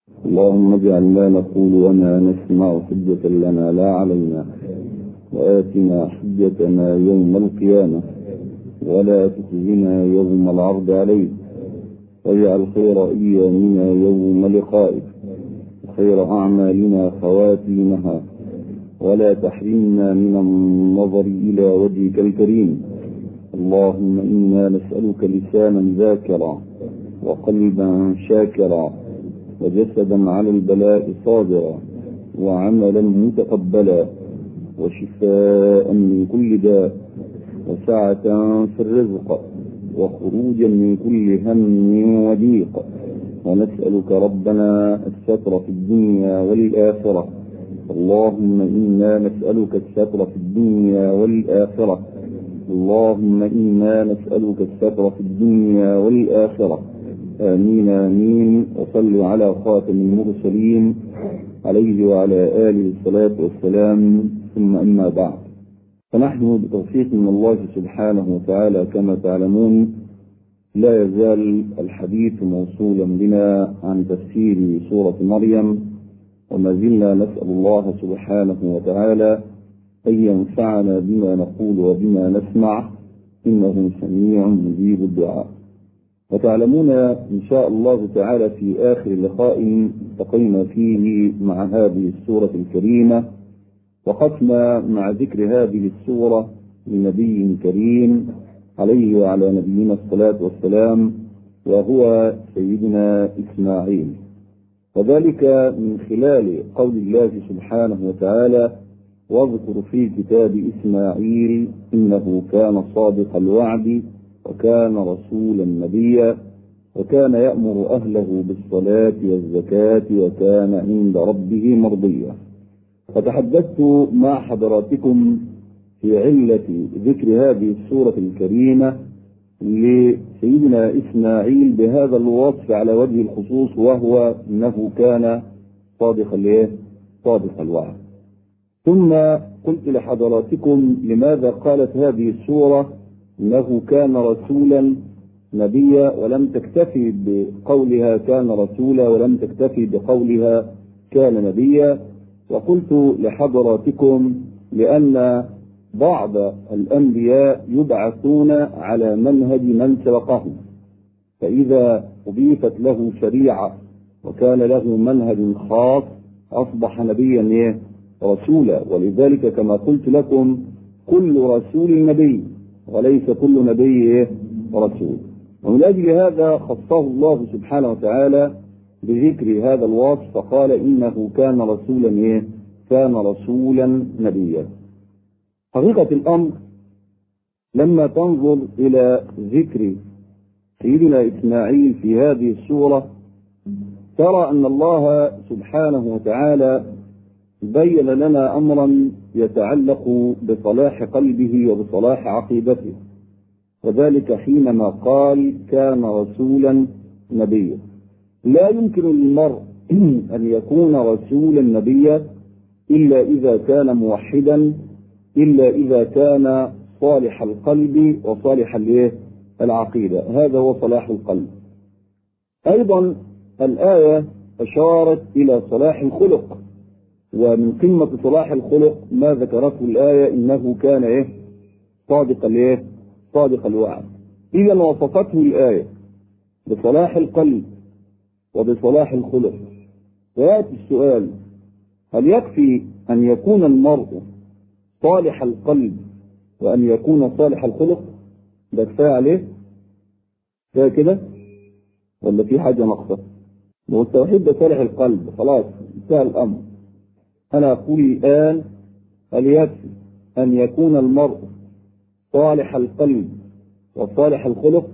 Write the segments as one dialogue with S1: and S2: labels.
S1: اللهم اجعل ما نقول وما نسمع حجة لنا لا علينا وآتنا حجتنا يوم القيامة ولا تخزنا يوم العرض عليك واجعل خير أيامنا يوم لقائك وخير أعمالنا خواتيمها ولا تحرمنا من النظر إلى وجهك الكريم اللهم إنا نسألك لسانا ذاكرا وقلبا شاكرا وجسدا على البلاء صابرا وعملا متقبلا وشفاء من كل داء وسعة في الرزق وخروجا من كل هم وضيق ونسألك ربنا الستر في الدنيا والآخرة اللهم إنا نسألك الستر في الدنيا والآخرة اللهم إنا نسألك الستر في الدنيا والآخرة آمين آمين وصل على خاتم المرسلين عليه وعلى آله الصلاة والسلام ثم أما بعد فنحن بتوفيق من الله سبحانه وتعالى كما تعلمون لا يزال الحديث موصولا بنا عن تفسير سورة مريم وما زلنا نسأل الله سبحانه وتعالى أن ينفعنا بما نقول وبما نسمع إنه سميع مجيب الدعاء وتعلمون إن شاء الله تعالى في آخر لقاء التقينا فيه مع هذه السورة الكريمة وقفنا مع ذكر هذه السورة لنبي كريم عليه وعلى نبينا الصلاة والسلام وهو سيدنا إسماعيل وذلك من خلال قول الله سبحانه وتعالى واذكر في كتاب إسماعيل إنه كان صادق الوعد وكان رسولا نبيا وكان يأمر أهله بالصلاة والزكاة وكان عند ربه مرضيا فتحدثت مع حضراتكم في علة ذكر هذه السورة الكريمة لسيدنا إسماعيل بهذا الوصف على وجه الخصوص وهو أنه كان صادق الايه؟ صادق الوعد. ثم قلت لحضراتكم لماذا قالت هذه السورة انه كان رسولا نبيا ولم تكتفي بقولها كان رسولا ولم تكتفي بقولها كان نبيا وقلت لحضراتكم لان بعض الانبياء يبعثون على منهج من سبقهم فاذا اضيفت له شريعه وكان له منهج خاص اصبح نبيا رسولا ولذلك كما قلت لكم كل رسول نبي وليس كل نبي رسول ومن أجل هذا خصه الله سبحانه وتعالى بذكر هذا الوصف فقال إنه كان رسولا إيه؟ كان رسولا نبيا حقيقة الأمر لما تنظر إلى ذكر سيدنا إسماعيل في هذه السورة ترى أن الله سبحانه وتعالى بين لنا أمرا يتعلق بصلاح قلبه وبصلاح عقيدته وذلك حينما قال كان رسولا نبيا لا يمكن للمرء أن يكون رسولا نبيا إلا إذا كان موحدا إلا إذا كان صالح القلب وصالح العقيدة هذا هو صلاح القلب أيضا الآية أشارت إلى صلاح الخلق ومن قمة صلاح الخلق ما ذكرته الآية إنه كان إيه؟ صادق الإيه؟ صادق الوعد. إذا وصفته الآية بصلاح القلب وبصلاح الخلق. ويأتي السؤال هل يكفي أن يكون المرء صالح القلب وأن يكون صالح الخلق؟ ده كفاية عليه؟ كفاية كده؟ ولا في حاجة ناقصة؟ ما هو التوحيد ده صالح القلب خلاص انتهى الأمر. أنا أقول الآن هل يكفي أن يكون المرء صالح القلب وصالح الخلق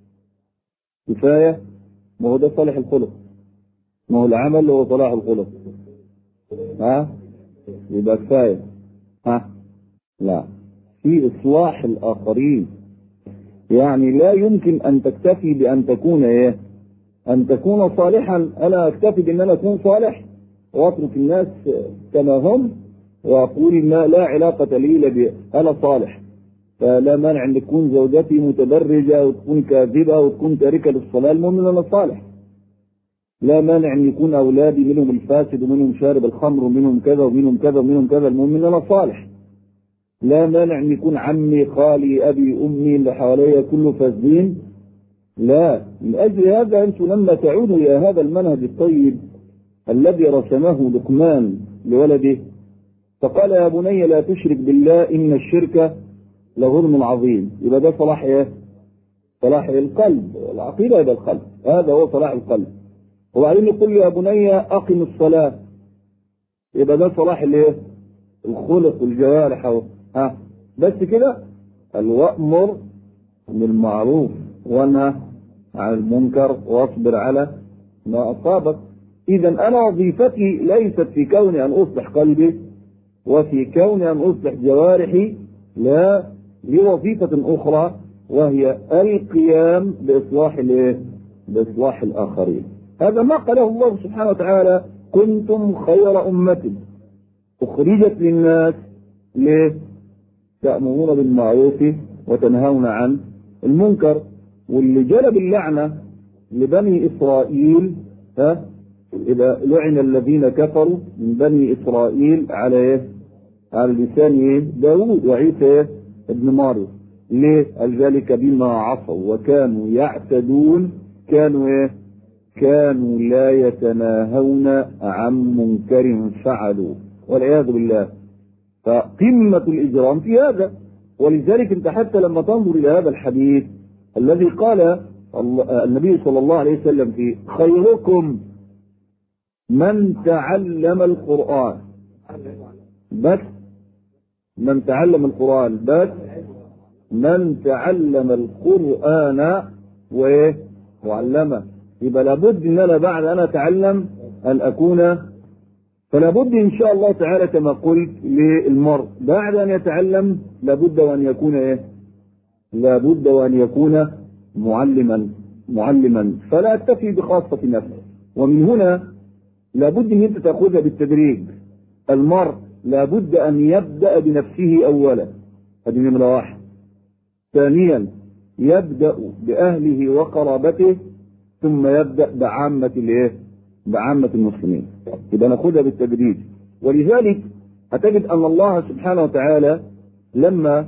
S1: كفاية ما هو ده صالح الخلق ما هو العمل هو صلاح الخلق ها يبقى كفاية ها لا في إصلاح الآخرين يعني لا يمكن أن تكتفي بأن تكون إيه أن تكون صالحا أنا أكتفي بأن أنا أكون صالح واترك الناس كما هم واقول ما لا علاقة لي لبي انا صالح فلا مانع ان تكون زوجتي متبرجة وتكون كاذبة وتكون تاركة للصلاة المهم ان انا صالح لا مانع ان يكون اولادي منهم الفاسد ومنهم شارب الخمر ومنهم كذا ومنهم كذا ومنهم كذا المهم ان انا صالح لا مانع ان يكون عمي خالي ابي امي اللي حواليا كله فاسدين لا من اجل هذا انتم لما تعودوا الى هذا المنهج الطيب الذي رسمه لقمان لولده فقال يا بني لا تشرك بالله ان الشرك لظلم عظيم يبقى ده صلاح ايه؟ صلاح القلب العقيده يبقى القلب هذا هو صلاح القلب وبعدين يقول يا بني اقم الصلاه يبقى ده صلاح الايه؟ الخلق والجوارح اهو ها بس كده الوامر بالمعروف ونهى عن المنكر واصبر على ما اصابك اذا انا وظيفتي ليست في كوني ان اصلح قلبي وفي كوني ان اصلح جوارحي لا لوظيفه اخرى وهي القيام باصلاح الايه؟ باصلاح الاخرين. هذا ما قاله الله سبحانه وتعالى كنتم خير امه اخرجت للناس ليه؟ تامرون بالمعروف وتنهون عن المنكر واللي جلب اللعنه لبني اسرائيل ها اذا لعن الذين كفروا من بني اسرائيل على ايه؟ على لسان ايه؟ داوود وعيسى ايه؟ ابن مريم ليه؟ قال ذلك بما عصوا وكانوا يعتدون كانوا ايه؟ كانوا لا يتناهون عن منكر فعلوا والعياذ بالله فقمة الإجرام في هذا ولذلك أنت حتى لما تنظر إلى هذا الحديث الذي قال النبي صلى الله عليه وسلم فيه خيركم من تعلم القرآن بس من تعلم القرآن بس من تعلم القرآن وإيه وعلمه يبقى لابد ان انا بعد ان اتعلم ان اكون فلا بد ان شاء الله تعالى كما قلت للمرء بعد ان يتعلم لابد وان يكون ايه لابد وان يكون معلما معلما فلا اكتفي بخاصة نفسه ومن هنا لابد ان انت تاخذها بالتدريج المرء لابد ان يبدا بنفسه اولا هذه نمره واحد ثانيا يبدا باهله وقرابته ثم يبدا بعامه الايه بعامه المسلمين يبقى ناخذها بالتدريج ولذلك هتجد ان الله سبحانه وتعالى لما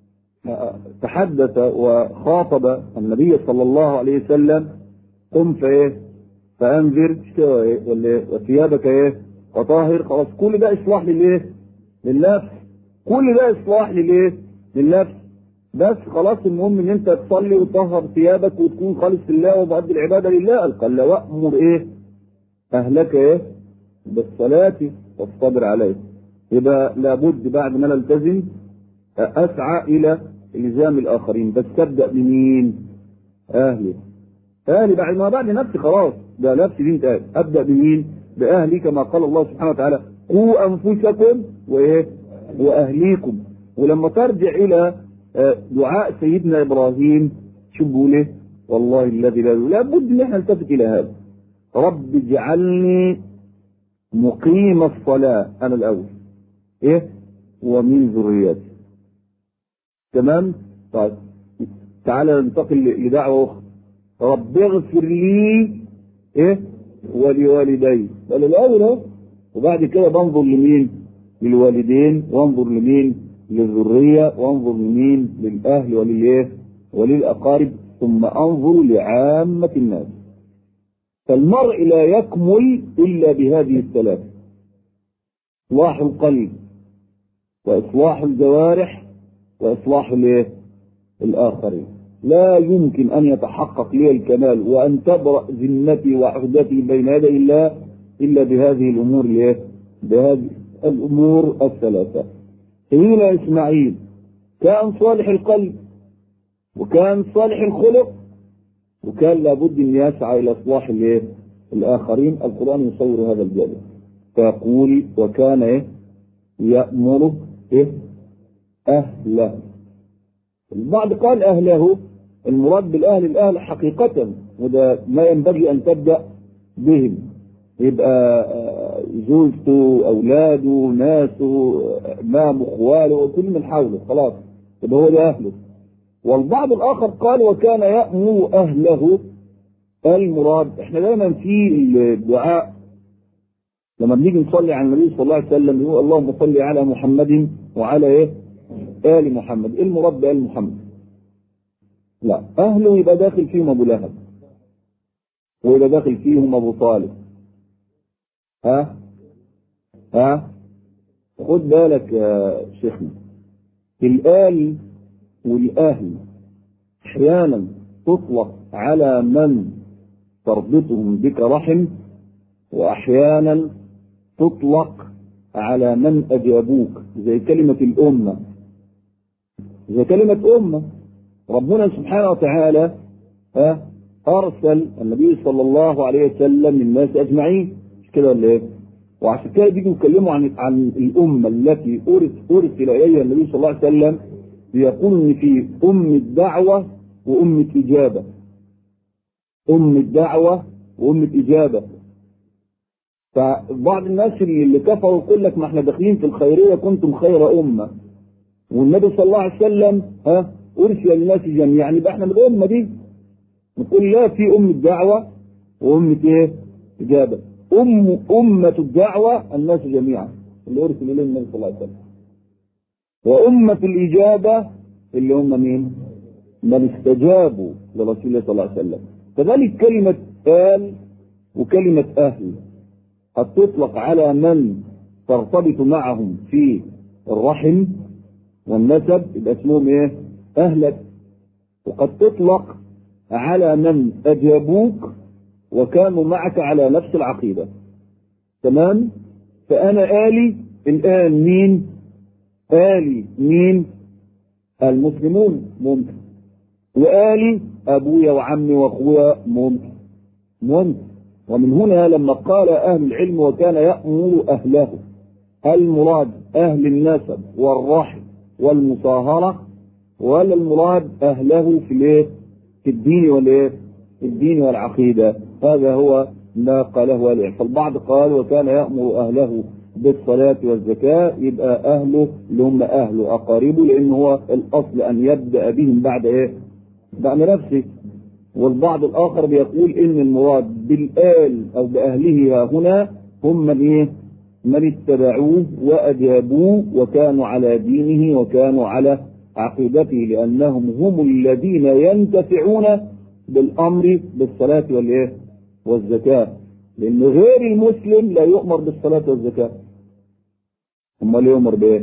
S1: تحدث وخاطب النبي صلى الله عليه وسلم قم فايه فانذر وثيابك ايه وطاهر خلاص كل ده اصلاح للايه للنفس كل ده اصلاح للايه للنفس بس خلاص المهم ان انت تصلي وتطهر ثيابك وتكون خالص لله ومؤدي العباده لله قال وامر ايه اهلك ايه بالصلاه والصبر عليه يبقى لابد بعد ما نلتزم اسعى الى الزام الاخرين بس تبدا بمين اهلي اهلي بعد ما بعد نفسي خلاص ده نفسي دي انت ابدا بمين باهلي كما قال الله سبحانه وتعالى قوا انفسكم وايه واهليكم ولما ترجع الى دعاء سيدنا ابراهيم شو بيقول ايه والله الذي لا لابد ان احنا نلتفت الى هذا رب اجعلني مقيم الصلاه انا الاول ايه ومن ذريتي تمام طيب تعالى ننتقل لدعوه اخرى رب اغفر لي ايه ولوالدي قال الاول اهو وبعد كده بنظر لمين للوالدين وانظر لمين للذرية وانظر لمين للأهل وللإيه وللأقارب ثم أنظر لعامة الناس فالمرء لا يكمل إلا بهذه الثلاث إصلاح القلب وإصلاح الجوارح وإصلاح الإيه الآخرين لا يمكن أن يتحقق لي الكمال وأن تبرأ ذمتي وعهدتي بين يدي الله إلا بهذه الأمور الإيه بهذه الأمور الثلاثة سيدنا إسماعيل كان صالح القلب وكان صالح الخلق وكان لابد أن يسعى إلى إصلاح الإيه؟ الآخرين القرآن يصور هذا الجانب فيقول وكان إيه؟ يأمر إيه؟ أهله البعض قال أهله المراد بالأهل الأهل حقيقة وده ما ينبغي أن تبدأ بهم يبقى زوجته اولاده ناسه امامه اخواله كل من حوله خلاص يبقى هو ده اهله والبعض الاخر قال وكان يامر اهله المراد احنا دايما في الدعاء لما بنيجي نصلي على النبي صلى الله عليه وسلم يقول اللهم صل على محمد وعلى ايه؟ آل محمد، ايه المراد بآل محمد؟ لا أهله يبقى داخل فيهم أبو لهب ويبقى داخل فيهم أبو طالب ها؟ ها؟ خد بالك يا شيخنا الآل والأهل أحيانا تطلق على من تربطهم بك رحم وأحيانا تطلق على من أجابوك زي كلمة الأمة زي كلمة أمة ربنا سبحانه وتعالى أرسل النبي صلى الله عليه وسلم للناس أجمعين مش كده ولا إيه؟ وعشان كده بيجوا يتكلموا عن عن الأمة التي أرسل إليها النبي صلى الله عليه وسلم بيقول إن في أم الدعوة وأمة إجابة أم الدعوة وأمة إجابة فبعض الناس اللي كفروا يقول لك ما احنا داخلين في الخيريه كنتم خير امه والنبي صلى الله عليه وسلم ها ارسل للناس جميعا يبقى احنا من الامه دي نقول لا في ام الدعوه وامه ايه؟ اجابه ام امه الدعوه الناس جميعا اللي ارسل اليهم النبي صلى الله عليه وسلم وامه الاجابه اللي هم مين؟ من استجابوا لرسول الله صلى الله عليه وسلم كذلك كلمه آل وكلمه اهل قد تطلق على من ترتبط معهم في الرحم والنسب يبقى اسمهم ايه؟ اهلك وقد تطلق على من اجابوك وكانوا معك على نفس العقيده تمام؟ فانا آلي الان مين؟ آلي مين؟ المسلمون ممكن وآلي ابويا وعمي واخويا ممكن ممكن ومن هنا لما قال أهل العلم وكان يأمر أهله المراد أهل النسب والرحم والمصاهرة ولا المراد أهله في الايه؟ في الدين والايه؟ الدين والعقيدة هذا هو ما قاله أهل فالبعض قال وكان يأمر أهله بالصلاة والزكاة يبقى أهله اللي هم أهله أقاربه لأن هو الأصل أن يبدأ بهم بعد إيه؟ بعد نفسه والبعض الآخر بيقول إن المراد بالآل أو بأهله هنا هم من إيه؟ من اتبعوه وأجابوه وكانوا على دينه وكانوا على عقيدته لأنهم هم الذين ينتفعون بالأمر بالصلاة والإيه؟ والزكاة لأن غير المسلم لا يؤمر بالصلاة والزكاة أمال يؤمر بإيه؟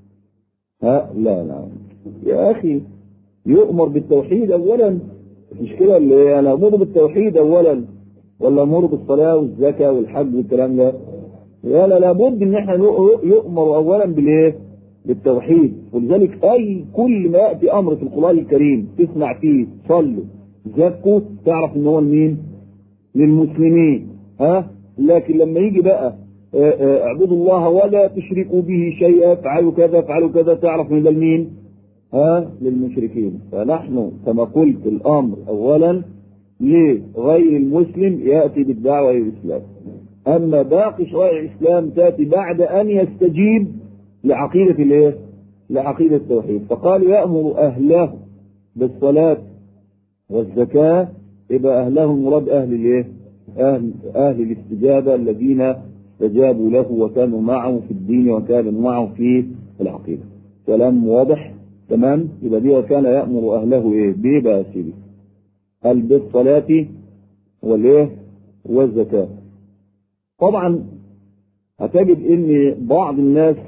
S1: ها لا لا يا أخي يؤمر بالتوحيد أولا المشكلة اللي أنا أمر بالتوحيد أولا ولا أمر بالصلاة والزكاة والحج والكلام ده لا لا لابد إن إحنا يؤمر أولا بالإيه؟ بالتوحيد ولذلك أي كل ما يأتي أمر في القرآن الكريم تسمع فيه صلوا زكوا تعرف إن هو لمين؟ للمسلمين ها؟ لكن لما يجي بقى اعبدوا الله ولا تشركوا به شيئا افعلوا كذا افعلوا كذا تعرف ان ده لمين؟ ها للمشركين فنحن كما قلت الامر اولا لغير المسلم ياتي بالدعوه الى الاسلام اما باقي شرائع الاسلام تاتي بعد ان يستجيب لعقيده الايه؟ لعقيده التوحيد فقال يامر اهله بالصلاه والزكاه يبقى اهله المراد اهل الايه؟ اهل اهل الاستجابه الذين استجابوا له وكانوا معه في الدين وكانوا معه في العقيده كلام واضح تمام يبقى دي وكان يأمر أهله إيه بيه بقى سيدي قال بالصلاة والإيه والزكاة طبعا هتجد إن بعض الناس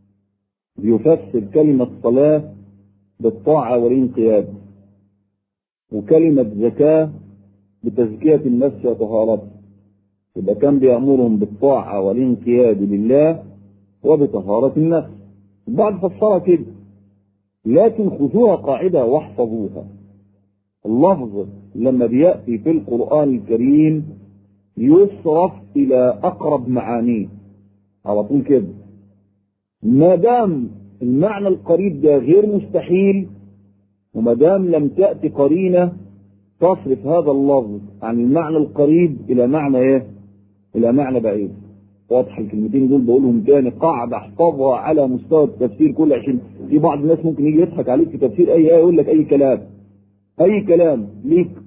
S1: بيفسر كلمة صلاة بالطاعة والانقياد وكلمة زكاة بتزكية النفس وطهارتها يبقى كان بيأمرهم بالطاعة والانقياد لله وبطهارة النفس بعض فسرها كده لكن خذوها قاعدة واحفظوها اللفظ لما بيأتي في القرآن الكريم يصرف إلى أقرب معانيه على طول كده ما دام المعنى القريب ده غير مستحيل وما دام لم تأتي قرينة تصرف هذا اللفظ عن المعنى القريب إلى معنى إيه؟ إلى معنى بعيد واضح الكلمتين دول بقولهم تاني قاعدة احفظها على مستوى التفسير كله عشان في بعض الناس ممكن يجي يضحك عليك في تفسير أي آية يقول لك أي كلام أي كلام ليك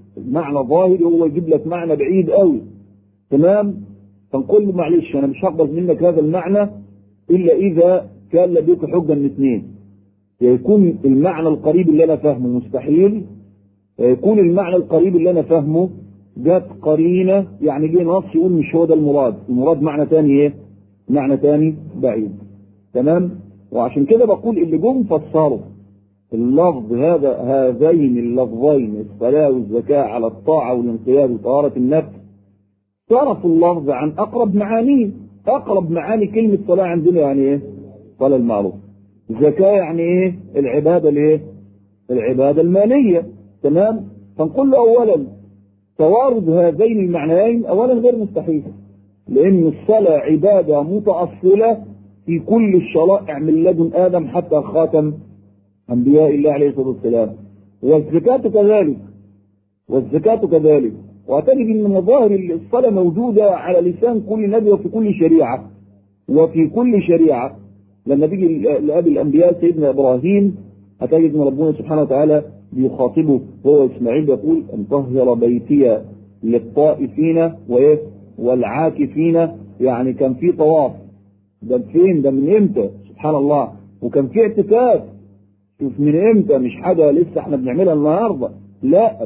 S1: معنى ظاهري هو يجيب لك معنى بعيد قوي تمام فنقول له معلش انا مش هقبل منك هذا المعنى الا اذا كان لديك حجه من اثنين يكون المعنى القريب اللي انا فاهمه مستحيل يكون المعنى القريب اللي انا فاهمه جت قرينه يعني جه نص يقول مش هو ده المراد المراد معنى تاني ايه معنى تاني بعيد تمام وعشان كده بقول اللي جم فسروا اللفظ هذا هذين اللفظين الصلاة والزكاة على الطاعة والانقياد وطهارة النفس صرفوا اللفظ عن أقرب معانيه أقرب معاني كلمة صلاة عندنا يعني إيه؟ صلاة المعروف زكاة يعني إيه؟ العبادة الإيه؟ العبادة المالية تمام؟ فنقول له أولا توارد هذين المعنيين أولا غير مستحيل لأن الصلاة عبادة متأصلة في كل الشرائع من لدن آدم حتى خاتم أنبياء الله عليه الصلاة والسلام والزكاة كذلك والزكاة كذلك وتجد أن مظاهر الصلاة موجودة على لسان كل نبي وفي كل شريعة وفي كل شريعة لما تيجي لأبي الأنبياء سيدنا إبراهيم هتجد أن ربنا سبحانه وتعالى بيخاطبه هو إسماعيل يقول أن طهر بيتي للطائفين وإيه والعاكفين يعني كان في طواف ده فين ده من امتى سبحان الله وكان في اعتكاف شوف من امتى مش حاجه لسه احنا بنعملها النهارده لا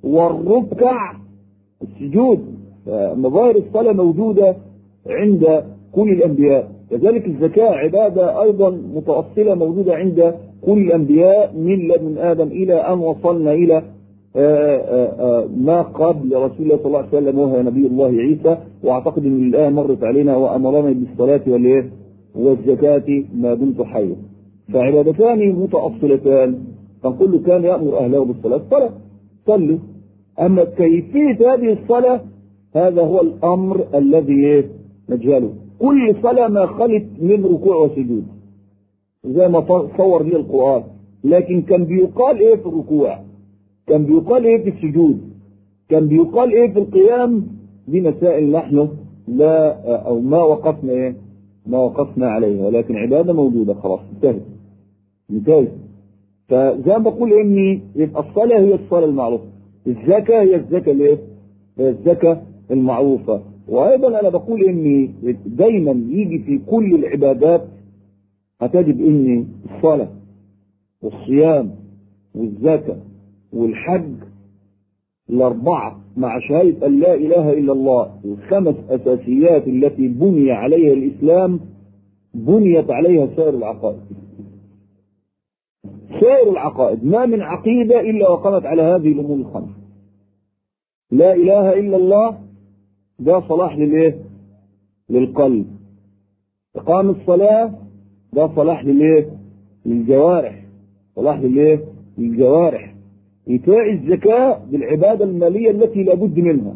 S1: والركع السجود مظاهر الصلاه موجوده عند كل الانبياء كذلك الزكاه عباده ايضا متاصله موجوده عند كل الانبياء من لدن ادم الى ان وصلنا الى آآ آآ ما قبل رسول الله صلى الله عليه وسلم وهو نبي الله عيسى واعتقد ان الايه مرت علينا وامرنا بالصلاه والايه والزكاه ما دمت حيا فعبادتان متأصلتان فنقول له كان يأمر أهله بالصلاة صلاة صلوا أما كيفية هذه الصلاة هذا هو الأمر الذي نجهله كل صلاة ما خلت من ركوع وسجود زي ما صور لي القرآن لكن كان بيقال إيه في الركوع كان بيقال إيه في السجود كان بيقال إيه في القيام دي مسائل نحن لا أو ما وقفنا إيه ما وقفنا عليها ولكن عبادة موجودة خلاص انتهت انتهت فزي ما بقول اني يبقى الصلاة هي الصلاة المعروفة الزكاة هي الزكاة الايه؟ هي الزكاة المعروفة وايضا انا بقول اني دايما يجي في كل العبادات هتجد ان الصلاة والصيام والزكاة والحج الأربعة مع شهادة أن لا إله إلا الله الخمس أساسيات التي بني عليها الإسلام بنيت عليها سائر العقائد سائر العقائد ما من عقيدة إلا وقامت على هذه الأمور الخمس لا إله إلا الله ده صلاح للإيه؟ للقلب إقام الصلاة ده صلاح للإيه؟ للجوارح صلاح للإيه؟ للجوارح إيتاء الزكاة بالعبادة المالية التي لابد منها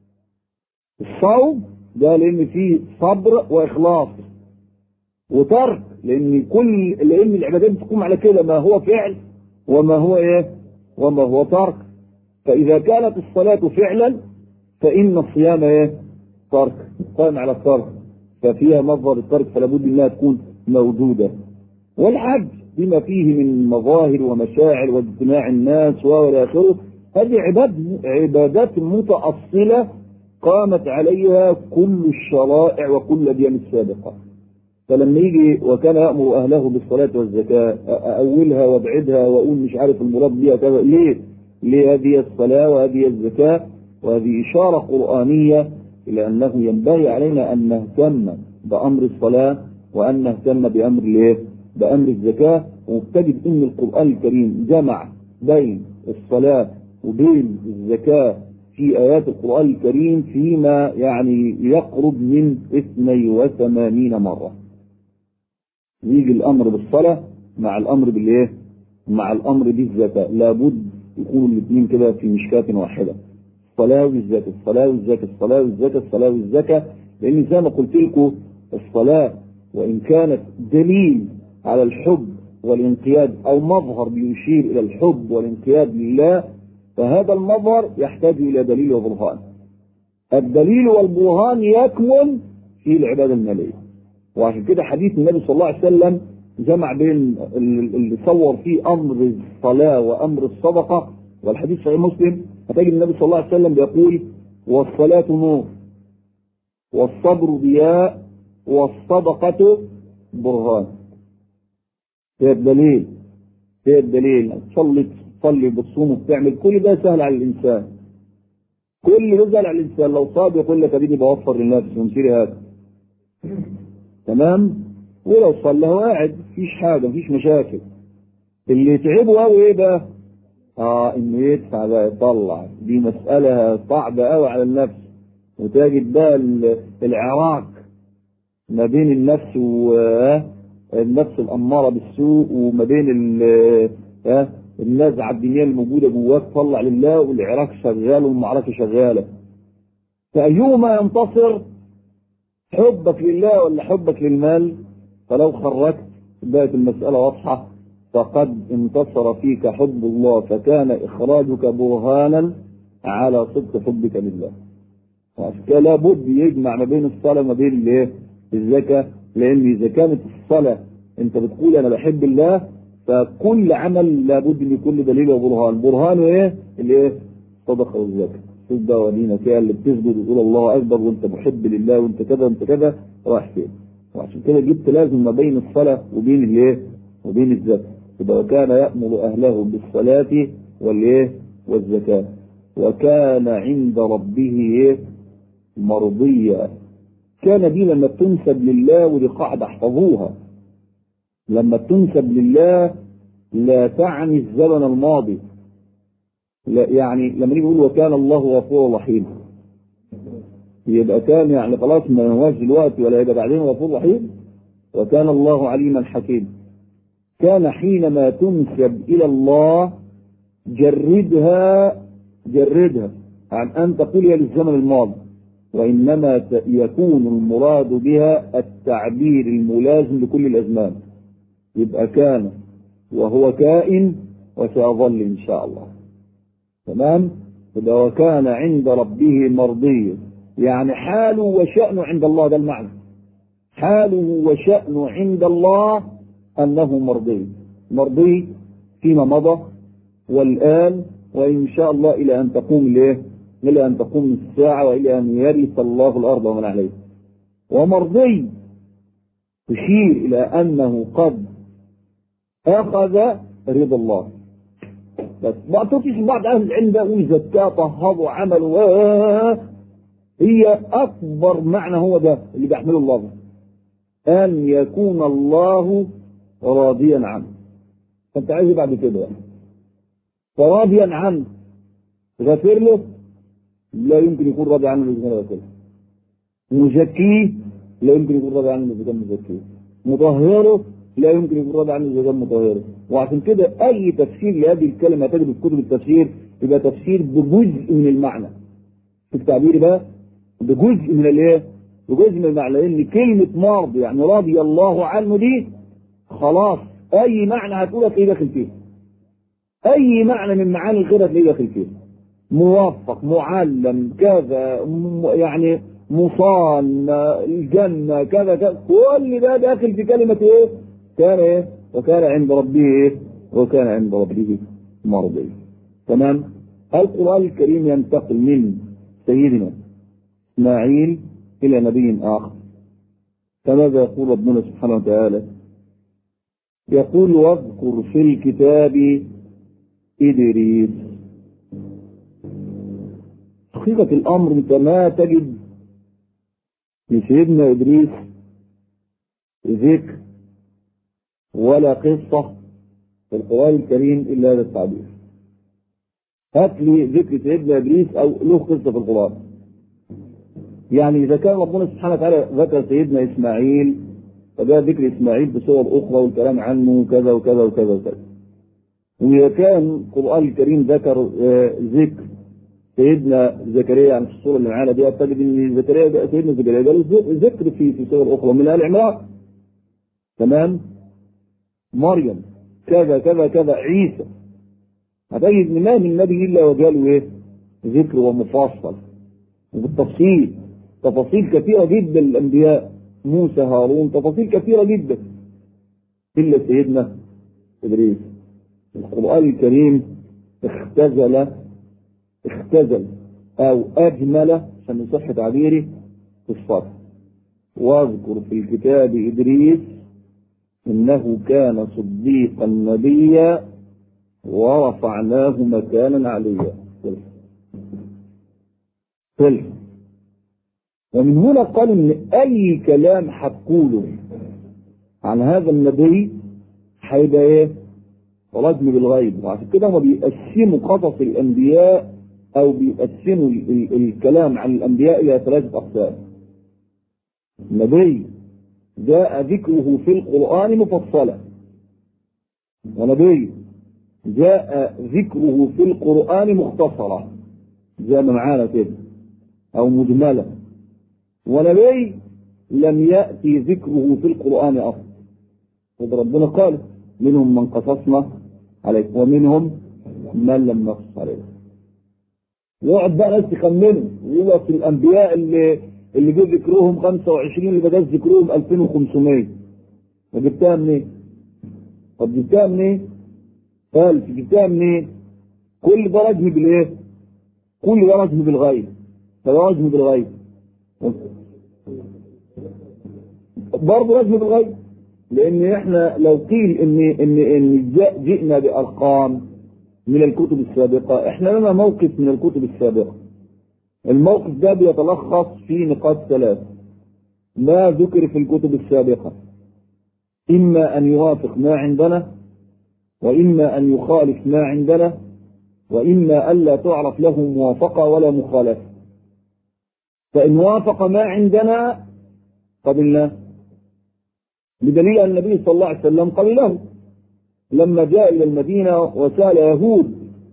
S1: الصوم ده لأن فيه صبر وإخلاص وترك لأن كل لأن العبادات بتقوم على كده ما هو فعل وما هو إيه وما هو ترك فإذا كانت الصلاة فعلا فإن الصيام إيه ترك قائم على الترك ففيها مصدر الترك فلا بد انها تكون موجوده والحج بما فيه من مظاهر ومشاعر واجتماع الناس والى اخره هذه عباد عبادات متأصلة قامت عليها كل الشرائع وكل الأديان السابقة فلما يجي وكان يأمر أهله بالصلاة والزكاة أولها وابعدها وأقول مش عارف المراد بها كذا ليه؟ ليه هذه الصلاة وهذه الزكاة وهذه إشارة قرآنية إلى أنه ينبغي علينا أن نهتم بأمر الصلاة وأن نهتم بأمر الإيه؟ بأمر الزكاة وتجد أن القرآن الكريم جمع بين الصلاة وبين الزكاة في آيات القرآن الكريم فيما يعني يقرب من 82 مرة يجي الأمر بالصلاة مع الأمر بالإيه؟ مع الأمر بالزكاة لابد يكونوا الاثنين كده في مشكاة واحدة الصلاة والزكاة الصلاة والزكاة الصلاة والزكاة الصلاة والزكاة لأن زي ما قلت لكم الصلاة وإن كانت دليل على الحب والانقياد أو مظهر بيشير إلى الحب والانقياد لله فهذا المظهر يحتاج إلى دليل وبرهان الدليل والبرهان يكمن في العبادة المالية وعشان كده حديث النبي صلى الله عليه وسلم جمع بين اللي صور فيه أمر الصلاة وأمر الصدقة والحديث صحيح مسلم هتجد النبي صلى الله عليه وسلم بيقول والصلاة نور والصبر ضياء والصدقة برهان هي الدليل هي الدليل تصلي تصلي بتصوم وبتعمل كل ده سهل على الإنسان كل ده سهل على الإنسان لو صاب يقول لك أديني بوفر لنفسي ومشيري هذا تمام ولو صلى هو قاعد مفيش حاجة مفيش مشاكل اللي يتعبه قوي ايه بقى؟ اه انه يدفع بقى يطلع دي مسألة صعبة قوي على النفس وتجد بقى العراق ما بين النفس والنفس الأمارة بالسوء وما بين النزعة الدينية الموجودة جواك طلع لله والعراق شغال والمعركة شغالة فأيهما ينتصر حبك لله ولا حبك للمال فلو خرجت بقت المسألة واضحة فقد انتصر فيك حب الله فكان إخراجك برهانا على صدق حبك لله وعشان كده لابد يجمع ما بين الصلاة وما بين الايه؟ الزكاة لأن إذا كانت الصلاة أنت بتقول أنا بحب الله فكل عمل لابد من يكون له دليل وبرهان برهانه إيه؟ الإيه؟ الصدقة والزكاة شوف ده ولينا كده اللي بتسجد وتقول الله أكبر وأنت محب لله وأنت كذا وأنت كذا رايح فين؟ وعشان كده جبت لازم ما بين الصلاة وبين الإيه؟ وبين الزكاة يبقى وكان يأمر أهله بالصلاة والإيه؟ والزكاة وكان عند ربه إيه؟ مرضية كان دي لما تنسب لله ودي قاعدة احفظوها لما تنسب لله لا تعني الزمن الماضي لا يعني لما نيجي نقول وكان الله غفورا رحيما يبقى كان يعني خلاص ما هواش دلوقتي ولا يبقى بعدين غفور رحيم وكان الله عليما حكيما كان حينما تنسب الى الله جردها جردها عن ان تقول هي للزمن الماضي وإنما يكون المراد بها التعبير الملازم لكل الأزمان يبقى كان وهو كائن وسيظل إن شاء الله تمام يبقى وكان عند ربه مرضيا يعني حاله وشأنه عند الله ده المعنى حاله وشأنه عند الله أنه مرضي مرضي فيما مضى والآن وإن شاء الله إلى أن تقوم له إلى أن تقوم الساعة وإلى أن يرث الله الأرض ومن عليها ومرضي تشير إلى أنه قد أخذ رضا الله بس ما تطيش بعض أهل العلم بقى زكاة طهروا عملوا هي أكبر معنى هو ده اللي بيحمله الله أن يكون الله راضيا عنه فأنت عايز بعد كده يعني. فراضيا عنه غفر له لا يمكن يكون راضي عنه اذا كان غفر مزكيه لا يمكن يكون راضي عنه اذا كان مزكيه مطهره لا يمكن يكون راضي عنه اذا كان مطهره وعشان كده اي تفسير لهذه الكلمه تجد في كتب التفسير يبقى تفسير بجزء من المعنى في التعبير بقى بجزء من الايه؟ بجزء من المعنى لان كلمه مرض يعني رضي الله عنه دي خلاص اي معنى هتقولها تلاقيه داخل فيه اي معنى من معاني الخير هتلاقيه داخل فيه موفق معلم كذا يعني مصان الجنة كذا كذا كل ده داخل في كلمة ايه؟ كان ايه؟ وكان عند ربه ايه؟ وكان عند ربه مرضي تمام؟ القرآن الكريم ينتقل من سيدنا إسماعيل إلى نبي آخر فماذا يقول ربنا سبحانه وتعالى؟ يقول واذكر في الكتاب إدريس حقيقة الأمر أنت ما تجد لسيدنا إدريس ذكر ولا قصة في القرآن الكريم إلا هذا التعبير هات لي ذكر سيدنا إدريس أو له قصة في القرآن يعني إذا كان ربنا سبحانه وتعالى ذكر سيدنا إسماعيل فده ذكر إسماعيل بصور أخرى والكلام عنه كذا وكذا وكذا وكذا وإذا كان القرآن الكريم ذكر ذكر سيدنا زكريا يعني في الصورة اللي معانا دي تجد ان زكريا سيدنا زكريا قال ذكر في في صور اخرى من ال عمران تمام مريم كذا كذا كذا عيسى هتجد ان ما من نبي الا وجاله ايه؟ ذكر ومفصل وبالتفصيل تفاصيل كثيره جدا للانبياء موسى هارون تفاصيل كثيره جدا الا سيدنا ادريس القران الكريم اختزل اختزل او اجمل عشان يصح تعبيري قصته واذكر في الكتاب ادريس انه كان صديقا نبيا ورفعناه مكانا عليا ثلث ومن هنا قال ان اي كلام هتقوله عن هذا النبي هيبقى ايه؟ رجم بالغيب وعشان كده هم بيقسموا قصص الانبياء او بيقسموا ال- ال- الكلام عن الانبياء الى ثلاثه اقسام. نبي جاء ذكره في القران مفصلا ونبي جاء ذكره في القران مختصرا زي ما معانا كده او مجملا ونبي لم ياتي ذكره في القران اصلا وده ربنا قال منهم من قصصنا عليك ومنهم من لم نقص عليك يقعد بقى ناس يخمنوا يقول في الانبياء اللي اللي جه ذكرهم 25 اللي بدا ذكرهم 2500 فجبتها منين؟ طب جبتها منين؟ قال جبتها منين؟ كل ده رجم بالايه؟ كل ده رجم بالغيب فده رجم بالغيب برضه رجم بالغيب لان احنا لو قيل ان ان ان جاء- جئنا بارقام من الكتب السابقه احنا لنا موقف من الكتب السابقه الموقف ده بيتلخص في نقاط ثلاث ما ذكر في الكتب السابقه اما ان يوافق ما عندنا واما ان يخالف ما عندنا واما الا تعرف له موافقه ولا مخالفه فان وافق ما عندنا قبلناه بدليل أن النبي صلى الله عليه وسلم قبله لما جاء إلى المدينة وسأل يهود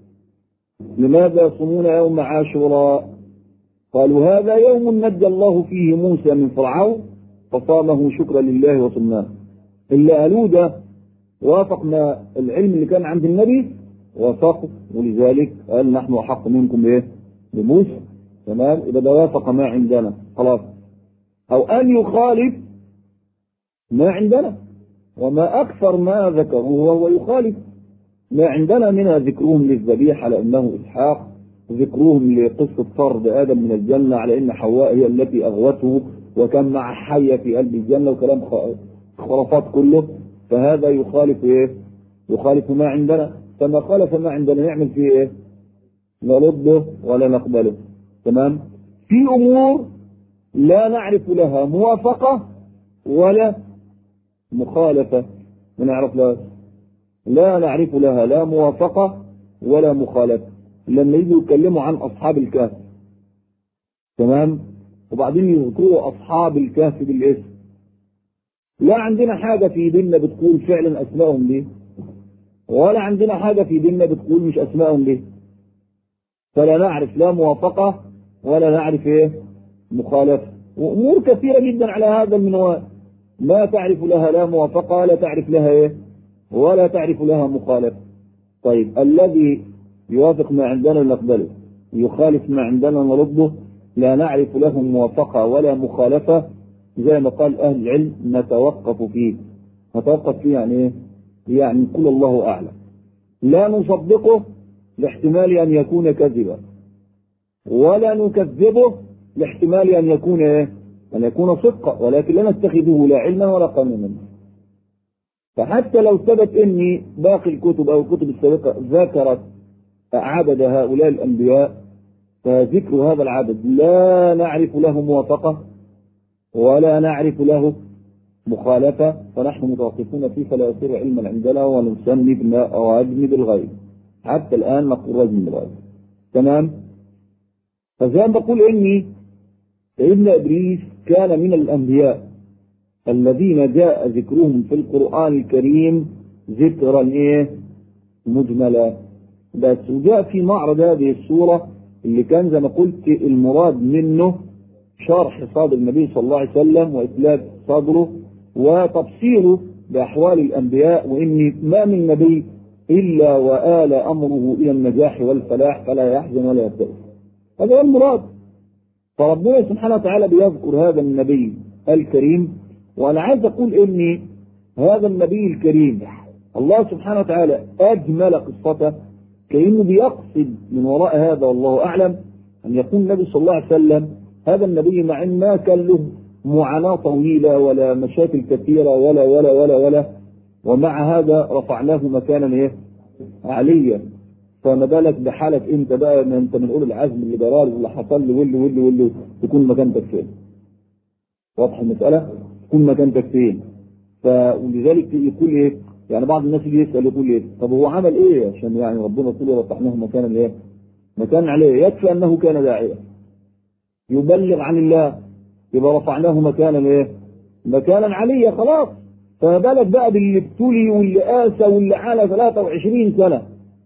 S1: لماذا يصومون يوم عاشوراء قالوا هذا يوم نجى الله فيه موسى من فرعون فصامه شكرا لله وصمناه اللي قالوه ده وافق ما العلم اللي كان عند النبي وافقه ولذلك قال نحن أحق منكم بإيه؟ بموسى تمام إذا ده وافق ما عندنا خلاص أو أن يخالف ما عندنا وما أكثر ما ذكروه وهو يخالف ما عندنا منها ذكرهم للذبيحة على أنه إسحاق ذكرهم لقصة طرد آدم من الجنة على أن حواء هي التي أغوته وكان مع حية في قلب الجنة وكلام خ- خرافات كله فهذا يخالف إيه؟ يخالف ما عندنا فما خالف ما عندنا نعمل فيه إيه؟ نرده ولا نقبله تمام؟ في أمور لا نعرف لها موافقة ولا مخالفة ما نعرف لها لا نعرف لها لا موافقة ولا مخالفة لما يجوا يتكلموا عن أصحاب الكهف تمام وبعدين يذكروا أصحاب الكهف بالاسم لا عندنا حاجة في ديننا بتقول فعلا أسمائهم دي ولا عندنا حاجة في ديننا بتقول مش أسمائهم دي فلا نعرف لا موافقة ولا نعرف إيه مخالفة وأمور كثيرة جدا على هذا المنوال لا تعرف لها لا موافقة ولا تعرف لها إيه ولا تعرف لها مخالفة طيب الذي يوافق ما عندنا نقبله يخالف ما عندنا نرده لا نعرف له موافقة ولا مخالفة زي ما قال أهل العلم نتوقف فيه نتوقف فيه يعني إيه؟ يعني نقول الله أعلم لا نصدقه لاحتمال أن يكون كذبا ولا نكذبه لاحتمال أن يكون إيه؟ أن يكون صدقا ولكن لا نتخذه لا علما ولا قانونا فحتى لو ثبت أن باقي الكتب أو الكتب السابقة ذكرت عدد هؤلاء الأنبياء فذكر هذا العدد لا نعرف له موافقة ولا نعرف له مخالفة فنحن متوقفون فيه فلا يصير علما عندنا ونسمي بالرجم بالغيب حتى الآن نقول رجم بالغيب تمام فزي ما بقول إني ابن إدريس كان من الأنبياء الذين جاء ذكرهم في القرآن الكريم ذكرا إيه مجملا بس وجاء في معرض هذه السورة اللي كان زي ما قلت المراد منه شرح صدر النبي صلى الله عليه وسلم وإتلاف صدره وتبصيره بأحوال الأنبياء وإن ما من نبي إلا وآل أمره إلى النجاح والفلاح فلا يحزن ولا يبتئس هذا هو المراد فربنا سبحانه وتعالى بيذكر هذا النبي الكريم وأنا عايز أقول إن هذا النبي الكريم الله سبحانه وتعالى أجمل قصته كأنه بيقصد من وراء هذا والله أعلم أن يكون النبي صلى الله عليه وسلم هذا النبي مع أن ما كان له معاناة طويلة ولا مشاكل كثيرة ولا ولا ولا ولا ومع هذا رفعناه مكانا ايه؟ عليا فما بالك بحالك انت بقى ان انت من اولي العزم الليبرالي اللي حصل لي واللي واللي واللي تكون مكانتك فين؟ واضح المسألة؟ تكون مكانتك فين؟ فلذلك يقول ايه؟ يعني بعض الناس يجي يسأل يقول ايه؟ طب هو عمل ايه عشان يعني ربنا يقول رفعناه مكانا ايه؟ مكان عليه يكفي انه كان داعية يبلغ عن الله يبقى رفعناه مكانا ايه؟ مكانا عليا خلاص فما بالك بقى باللي ابتلي واللي قاسى واللي عانى 23 سنه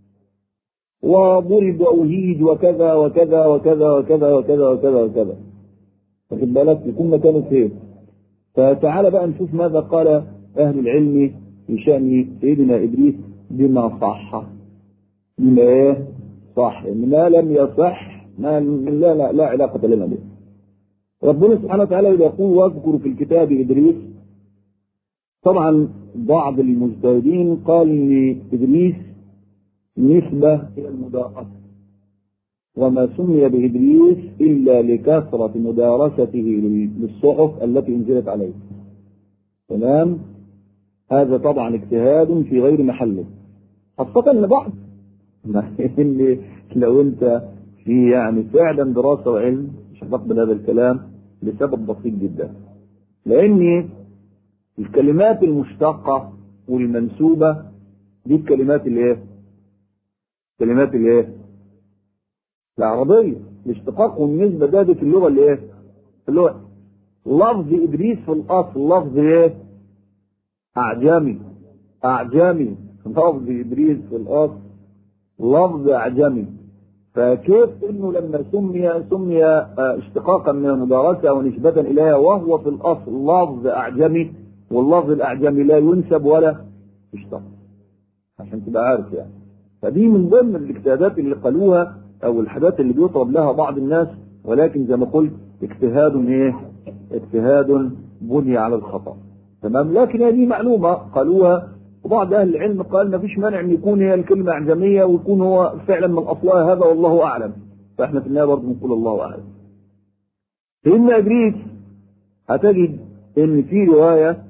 S1: وضرب واهيج وكذا وكذا وكذا وكذا وكذا وكذا وكذا واخد بالك يكون مكانه فين؟ فتعالى بقى نشوف ماذا قال اهل العلم في شان سيدنا ادريس بما صح بما ايه؟ صح ان ما لم يصح ما لا لا, لا علاقه لنا به ربنا سبحانه وتعالى يقول واذكر في الكتاب ادريس طبعا بعض المجتهدين قال ان ادريس نسبه الى المدارسه وما سمي بادريس الا لكثره مدارسته للصحف التي انزلت عليه تمام هذا طبعا اجتهاد في غير محله خاصة ان بعض ان لو انت في يعني فعلا دراسة وعلم مش هتقبل هذا الكلام لسبب بسيط جدا لان الكلمات المشتقة والمنسوبة دي الكلمات الايه؟ كلمات الايه؟ العربية الاشتقاق والنسبة ده دي في اللغة الايه؟ اللغة لفظ ادريس في الاصل لفظ ايه؟ اعجمي اعجمي لفظ ادريس في الاصل لفظ اعجمي فكيف انه لما سمي سمي اشتقاقا من المدارسة ونسبة اليها وهو في الاصل لفظ اعجمي واللفظ الاعجمي لا ينسب ولا يشتق عشان تبقى عارف يعني فدي من ضمن الاجتهادات اللي قالوها او الحاجات اللي بيطلب لها بعض الناس ولكن زي ما قلت اجتهاد ايه؟ اجتهاد بني على الخطا تمام لكن هذه معلومه قالوها وبعض اهل العلم قال ما فيش مانع ان يكون هي الكلمه اعجميه ويكون هو فعلا من اصلها هذا والله اعلم فاحنا في النهايه برضه بنقول الله اعلم سيدنا ادريس هتجد ان في روايه